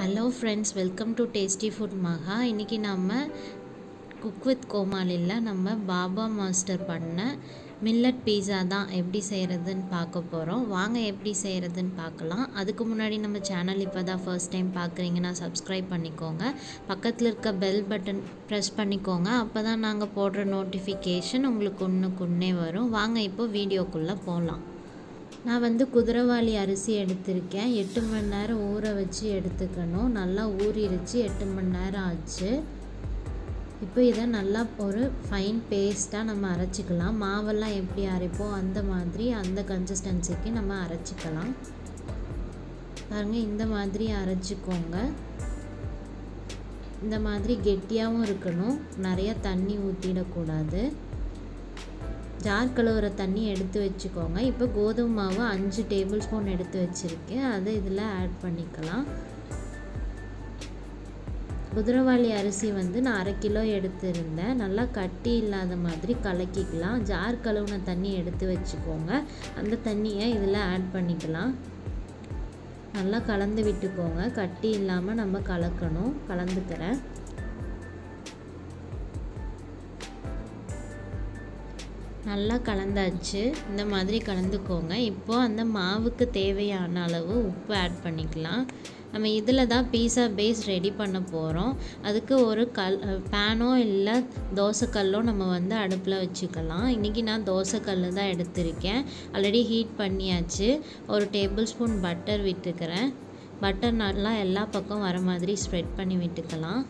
hello friends welcome to tasty food Maha இன்றைக்கி நம்ம cook with கோமாளியில் நம்ம பாபா மாஸ்டர் பண்ண மில்லட் பீஸா தான் எப்படி செய்கிறதுன்னு பார்க்க போகிறோம் வாங்க எப்படி செய்கிறதுன்னு பார்க்கலாம் அதுக்கு முன்னாடி நம்ம சேனல் இப்போ தான் ஃபர்ஸ்ட் டைம் பார்க்குறீங்கன்னா சப்ஸ்கிரைப் பண்ணிக்கோங்க பக்கத்தில் இருக்க பெல் பட்டன் ப்ரெஸ் பண்ணிக்கோங்க அப்போ தான் நாங்கள் போடுற நோட்டிஃபிகேஷன் உங்களுக்கு ஒன்றுக்கு ஒன்றே வரும் வாங்க இப்போ வீடியோக்குள்ளே போகலாம் நான் வந்து குதிரைவாளி அரிசி எடுத்திருக்கேன் எட்டு மணி நேரம் ஊற வச்சு எடுத்துக்கணும் நல்லா ஊறிடுச்சு எட்டு மணி நேரம் ஆச்சு இப்போ இதை நல்லா ஒரு ஃபைன் பேஸ்ட்டாக நம்ம அரைச்சிக்கலாம் மாவெல்லாம் எப்படி அரைப்போம் அந்த மாதிரி அந்த கன்சிஸ்டன்சிக்கு நம்ம அரைச்சிக்கலாம் பாருங்கள் இந்த மாதிரி அரைச்சிக்கோங்க இந்த மாதிரி கெட்டியாகவும் இருக்கணும் நிறைய தண்ணி ஊற்றிடக்கூடாது ஜார் கழுவுற தண்ணி எடுத்து வச்சுக்கோங்க இப்போ கோதுமை மாவு அஞ்சு டேபிள் ஸ்பூன் எடுத்து வச்சுருக்கேன் அதை இதில் ஆட் பண்ணிக்கலாம் குதிரைவாளி அரிசி வந்து நான் அரை கிலோ எடுத்திருந்தேன் நல்லா கட்டி இல்லாத மாதிரி கலக்கிக்கலாம் ஜார் கழுவுன தண்ணி எடுத்து வச்சுக்கோங்க அந்த தண்ணியை இதில் ஆட் பண்ணிக்கலாம் நல்லா கலந்து விட்டுக்கோங்க கட்டி இல்லாமல் நம்ம கலக்கணும் கலந்துக்கிறேன் நல்லா கலந்தாச்சு இந்த மாதிரி கலந்துக்கோங்க இப்போது அந்த மாவுக்கு தேவையான அளவு உப்பு ஆட் பண்ணிக்கலாம் நம்ம இதில் தான் பீஸா பேஸ் ரெடி பண்ண போகிறோம் அதுக்கு ஒரு கல் பேனோ இல்லை தோசைக்கல்லோ நம்ம வந்து அடுப்பில் வச்சுக்கலாம் இன்றைக்கி நான் தோசைக்கல் தான் எடுத்திருக்கேன் ஆல்ரெடி ஹீட் பண்ணியாச்சு ஒரு டேபிள் ஸ்பூன் பட்டர் விட்டுக்கிறேன் பட்டர் நல்லா எல்லா பக்கம் வர மாதிரி ஸ்ப்ரெட் பண்ணி விட்டுக்கலாம்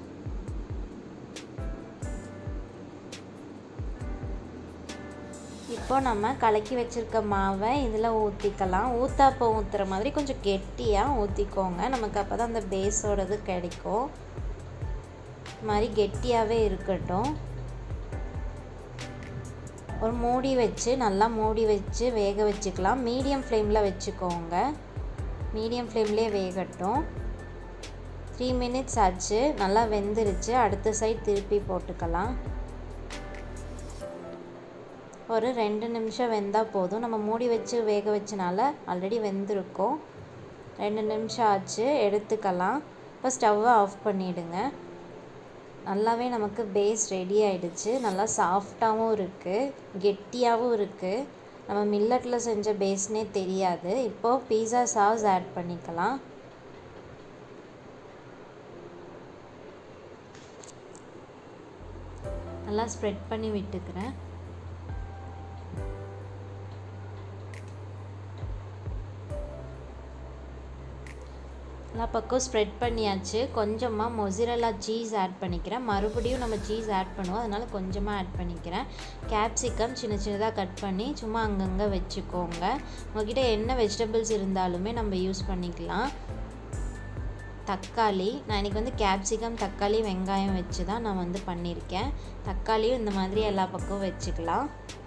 இப்போ நம்ம கலக்கி வச்சுருக்க மாவை இதில் ஊற்றிக்கலாம் ஊத்தாப்போ ஊற்றுற மாதிரி கொஞ்சம் கெட்டியாக ஊற்றிக்கோங்க நமக்கு அப்போ தான் அந்த பேஸோடது கிடைக்கும் இது மாதிரி கெட்டியாகவே இருக்கட்டும் ஒரு மூடி வச்சு நல்லா மூடி வச்சு வேக வச்சுக்கலாம் மீடியம் ஃப்ளேமில் வச்சுக்கோங்க மீடியம் ஃப்ளேம்லேயே வேகட்டும் த்ரீ மினிட்ஸ் ஆச்சு நல்லா வெந்துருச்சு அடுத்த சைட் திருப்பி போட்டுக்கலாம் ஒரு ரெண்டு நிமிஷம் வெந்தால் போதும் நம்ம மூடி வச்சு வேக வச்சனால ஆல்ரெடி வெந்திருக்கோம் ரெண்டு நிமிஷம் ஆச்சு எடுத்துக்கலாம் இப்போ ஸ்டவ்வை ஆஃப் பண்ணிவிடுங்க நல்லாவே நமக்கு பேஸ் ரெடி ஆகிடுச்சு நல்லா சாஃப்டாகவும் இருக்குது கெட்டியாகவும் இருக்குது நம்ம மில்லட்டில் செஞ்ச பேஸ்னே தெரியாது இப்போது பீஸா சாஸ் ஆட் பண்ணிக்கலாம் நல்லா ஸ்ப்ரெட் பண்ணி விட்டுக்கிறேன் எல்லா பக்கம் ஸ்ப்ரெட் பண்ணியாச்சு கொஞ்சமாக மொசிரலா சீஸ் ஆட் பண்ணிக்கிறேன் மறுபடியும் நம்ம சீஸ் ஆட் பண்ணுவோம் அதனால் கொஞ்சமாக ஆட் பண்ணிக்கிறேன் கேப்சிகம் சின்ன சின்னதாக கட் பண்ணி சும்மா அங்கங்கே வச்சுக்கோங்க உங்ககிட்ட என்ன வெஜிடபிள்ஸ் இருந்தாலுமே நம்ம யூஸ் பண்ணிக்கலாம் தக்காளி நான் இன்றைக்கி வந்து கேப்சிகம் தக்காளி வெங்காயம் வச்சு தான் நான் வந்து பண்ணியிருக்கேன் தக்காளியும் இந்த மாதிரி எல்லா பக்கமும் வச்சுக்கலாம்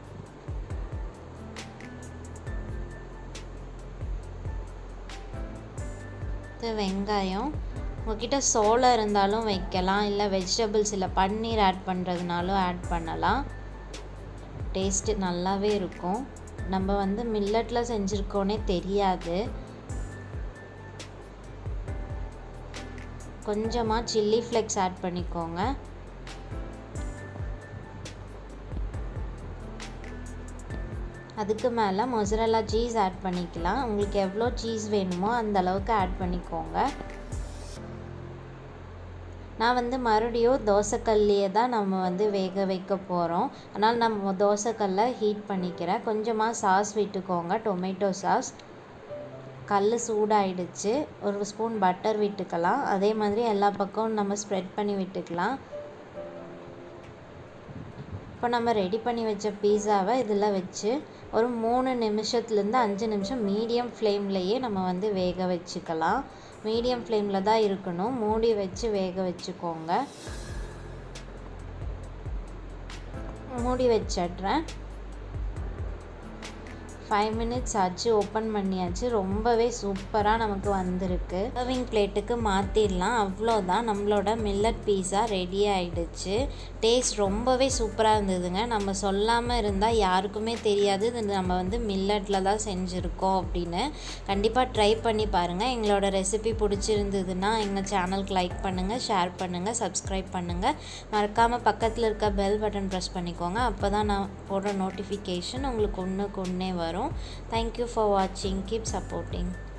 வெங்காயம் உங்ககிட்ட சோளம் இருந்தாலும் வைக்கலாம் இல்லை வெஜிடபிள்ஸ் இல்லை பன்னீர் ஆட் பண்ணுறதுனாலும் ஆட் பண்ணலாம் டேஸ்ட்டு நல்லாவே இருக்கும் நம்ம வந்து மில்லட்டில் செஞ்சுருக்கோன்னே தெரியாது கொஞ்சமாக சில்லி ஃப்ளெக்ஸ் ஆட் பண்ணிக்கோங்க அதுக்கு மேலே மொசரலா சீஸ் ஆட் பண்ணிக்கலாம் உங்களுக்கு எவ்வளோ சீஸ் வேணுமோ அந்த அளவுக்கு ஆட் பண்ணிக்கோங்க நான் வந்து மறுபடியும் தோசைக்கல்லையே தான் நம்ம வந்து வேக வைக்க போகிறோம் அதனால் நம்ம தோசைக்கல்லை ஹீட் பண்ணிக்கிறேன் கொஞ்சமாக சாஸ் விட்டுக்கோங்க டொமேட்டோ சாஸ் கல் சூடாயிடுச்சு ஒரு ஸ்பூன் பட்டர் விட்டுக்கலாம் அதே மாதிரி எல்லா பக்கமும் நம்ம ஸ்ப்ரெட் பண்ணி விட்டுக்கலாம் இப்போ நம்ம ரெடி பண்ணி வச்ச பீஸாவை இதில் வச்சு ஒரு மூணு நிமிஷத்துலேருந்து அஞ்சு நிமிஷம் மீடியம் ஃப்ளேம்லேயே நம்ம வந்து வேக வச்சுக்கலாம் மீடியம் ஃப்ளேமில் தான் இருக்கணும் மூடி வச்சு வேக வச்சுக்கோங்க மூடி வச்சிட்றேன் ஃபைவ் மினிட்ஸ் ஆச்சு ஓப்பன் பண்ணியாச்சு ரொம்பவே சூப்பராக நமக்கு வந்திருக்கு சர்விங் பிளேட்டுக்கு மாற்றிடலாம் அவ்வளோதான் நம்மளோட மில்லட் பீஸா ரெடி ஆயிடுச்சு டேஸ்ட் ரொம்பவே சூப்பராக இருந்ததுங்க நம்ம சொல்லாமல் இருந்தால் யாருக்குமே தெரியாது இது நம்ம வந்து மில்லட்டில் தான் செஞ்சுருக்கோம் அப்படின்னு கண்டிப்பாக ட்ரை பண்ணி பாருங்கள் எங்களோட ரெசிபி பிடிச்சிருந்ததுன்னா எங்கள் சேனலுக்கு லைக் பண்ணுங்கள் ஷேர் பண்ணுங்கள் சப்ஸ்கிரைப் பண்ணுங்கள் மறக்காமல் பக்கத்தில் இருக்க பெல் பட்டன் ப்ரெஸ் பண்ணிக்கோங்க அப்போ தான் நான் போடுற நோட்டிஃபிகேஷன் உங்களுக்கு ஒன்றுக்கு ஒன்றே வரும் தேங்க்யூ ஃபார் வாட்சிங் கீப் சப்போர்ட்டிங்